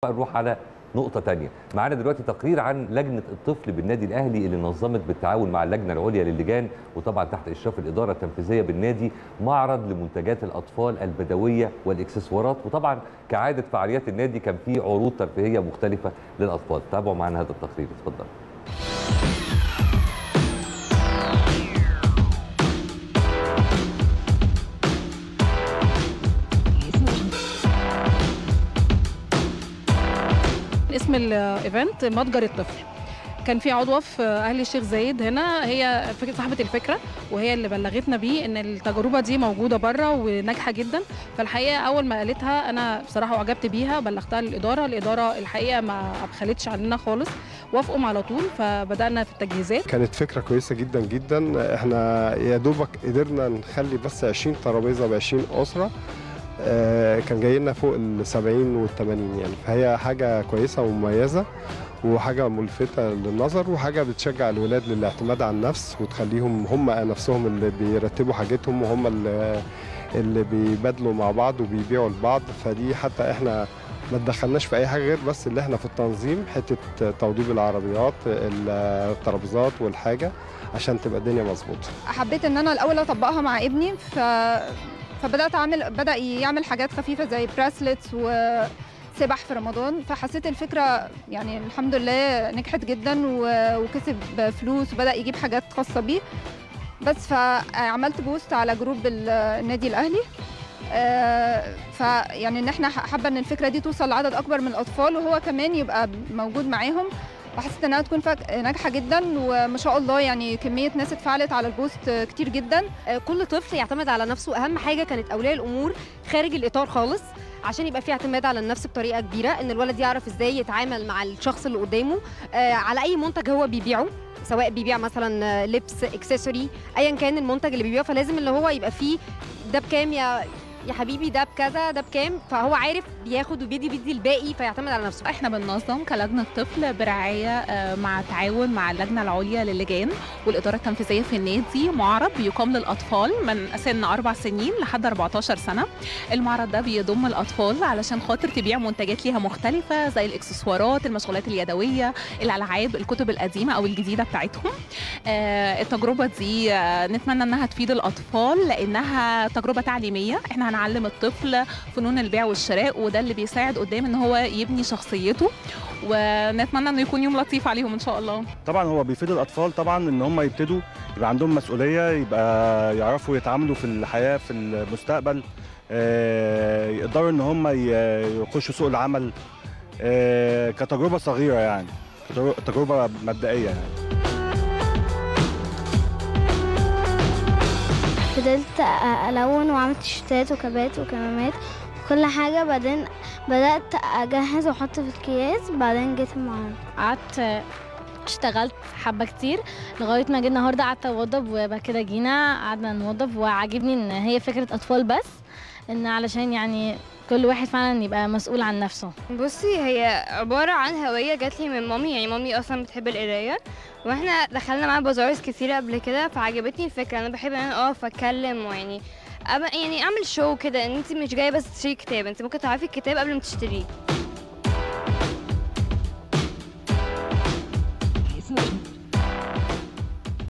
نروح على نقطة تانية معانا دلوقتي تقرير عن لجنة الطفل بالنادي الأهلي اللي نظمت بالتعاون مع اللجنة العليا للجان وطبعا تحت إشراف الإدارة التنفيذية بالنادي معرض لمنتجات الأطفال البدوية والإكسسوارات وطبعا كعادة فعاليات النادي كان في عروض ترفيهية مختلفة للأطفال تابعوا معنا هذا التقرير اتفضل اسم الايفنت متجر الطفل كان في عضوه في اهل الشيخ زايد هنا هي فك- صاحبه الفكره وهي اللي بلغتنا بيه ان التجربه دي موجوده بره وناجحه جدا فالحقيقه اول ما قالتها انا بصراحه اعجبت بيها بلغتها للاداره الاداره الحقيقه ما ابخلتش عننا خالص وافقوا على طول فبدانا في التجهيزات كانت فكرة كويسة جدا جدا احنا يا دوبك قدرنا نخلي بس 20 ترابيزة ب 20 أسرة آه، كان جاي لنا فوق ال 70 وال 80 يعني فهي حاجة كويسة ومميزة وحاجة ملفتة للنظر وحاجة بتشجع الولاد للاعتماد على النفس وتخليهم هم نفسهم اللي بيرتبوا حاجتهم وهم اللي, اللي بيبادلوا مع بعض وبيبيعوا لبعض فدي حتى احنا ما تدخلناش في اي حاجه غير بس اللي احنا في التنظيم حته توضيب العربيات الترابيزات والحاجه عشان تبقى الدنيا مظبوطه حبيت ان انا الاول اطبقها مع ابني ف... فبدات اعمل بدا يعمل حاجات خفيفه زي براسلتس وسبح في رمضان فحسيت الفكره يعني الحمد لله نجحت جدا و... وكسب فلوس وبدا يجيب حاجات خاصه بيه بس فعملت بوست على جروب ال- النادي الاهلي آه، فيعني ان احنا حابه ان الفكره دي توصل لعدد اكبر من الاطفال وهو كمان يبقى موجود معاهم وحسيت انها تكون فك... ناجحه جدا وما شاء الله يعني كميه ناس اتفاعلت على البوست كتير جدا آه، كل طفل يعتمد على نفسه اهم حاجه كانت اولياء الامور خارج الاطار خالص عشان يبقى في اعتماد على النفس بطريقه كبيره ان الولد يعرف ازاي يتعامل مع الشخص اللي قدامه آه، على اي منتج هو بيبيعه سواء بيبيع مثلا آه، لبس اكسسوري ايا كان المنتج اللي بيبيعه فلازم اللي هو يبقى فيه ده بكام يا يا حبيبي ده بكذا ده بكام فهو عارف بياخد وبيدي بيدي الباقي فيعتمد على نفسه احنا بننظم كلجنه طفل برعايه آه، مع تعاون مع اللجنه العليا للجان والاداره التنفيذيه في النادي معرض بيقام للاطفال من سن اربع سنين لحد 14 سنه المعرض ده بيضم الاطفال علشان خاطر تبيع منتجات ليها مختلفه زي الاكسسوارات المشغولات اليدويه الالعاب الكتب القديمه او الجديده بتاعتهم آه، التجربه دي آه، نتمنى انها تفيد الاطفال لانها تجربه تعليميه احنا هنعلم الطفل فنون البيع والشراء وده اللي بيساعد قدام ان هو يبني شخصيته ونتمنى انه يكون يوم لطيف عليهم ان شاء الله طبعا هو بيفيد الاطفال طبعا ان هم يبتدوا يبقى عندهم مسؤوليه يبقى يعرفوا يتعاملوا في الحياه في المستقبل آه، يقدروا ان هم ي- يخشوا سوق العمل آه، كتجربه صغيره يعني كتجربة- تجربه مبدئيه يعني فضلت ألون وعملت تيشيرتات وكبات وكمامات كل حاجة بعدين بدأت أجهز وأحط في الأكياس بعدين جيت المعرض قعدت اشتغلت حبة كتير لغاية ما جينا النهاردة قعدت أوضب وبعد كده جينا قعدنا نوضب وعاجبني إن هي فكرة أطفال بس إن علشان يعني كل واحد فعلا يبقى مسؤول عن نفسه بصي هي عبارة عن هوية جات لي من مامي يعني مامي أصلا بتحب القراية واحنا دخلنا معاها بازارز كتيرة قبل كده فعجبتني الفكرة أنا بحب إن أنا أقف أتكلم ويعني أب- يعني أعمل شو كده إن أنت مش جاية بس تشتري كتاب أنت ممكن تعرفي الكتاب قبل ما تشتريه